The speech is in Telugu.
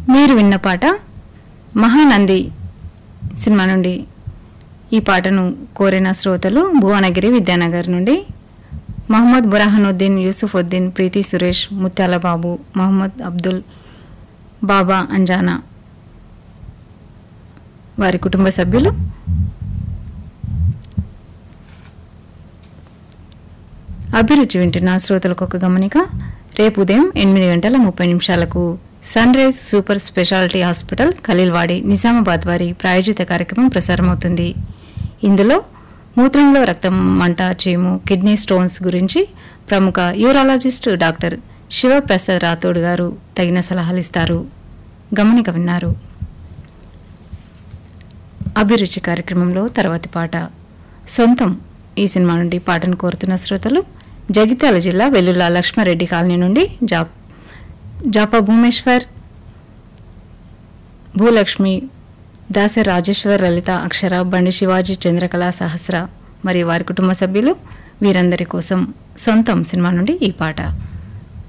మీరు విన్న పాట మహానంది సినిమా నుండి ఈ పాటను కోరిన శ్రోతలు భువనగిరి విద్యానగర్ నుండి మహమ్మద్ బురహానుద్దీన్ యూసుఫుద్దీన్ ప్రీతి సురేష్ ముత్యాల బాబు మహమ్మద్ అబ్దుల్ బాబా అంజానా వారి కుటుంబ సభ్యులు అభిరుచి వింటున్న శ్రోతలకు ఒక గమనిక రేపు ఉదయం ఎనిమిది గంటల ముప్పై నిమిషాలకు sunrise super speciality hospital Khaleelwadi Nizamabad వారి ప్రాయోజిత కార్యక్రమం ప్రసారమవుతుంది ఇందులో మూత్రంలో రక్తం మంట చీము కిడ్నీ స్టోన్స్ గురించి ప్రముఖ యూరాలజిస్ట్ డాక్టర్ శివప్రసాద్ రాథోడ్ గారు తగిన సలహాలు ఇస్తారు గమనిక విన్నారు అభిరుచి కార్యక్రమంలో తర్వాతి పాట సొంతం ఈ సినిమా నుండి పాటను కోరుతున్న శ్రోతలు జగిత్యాల జిల్లా వెల్లుల లక్ష్మారెడ్డి కాలనీ నుండి జాప్ జాప భూమేశ్వర్ భూలక్ష్మి దాస రాజేశ్వర్ లలిత అక్షర బండి శివాజీ చంద్రకళ సహస్ర మరియు వారి కుటుంబ సభ్యులు వీరందరి కోసం సొంతం సినిమా నుండి ఈ పాట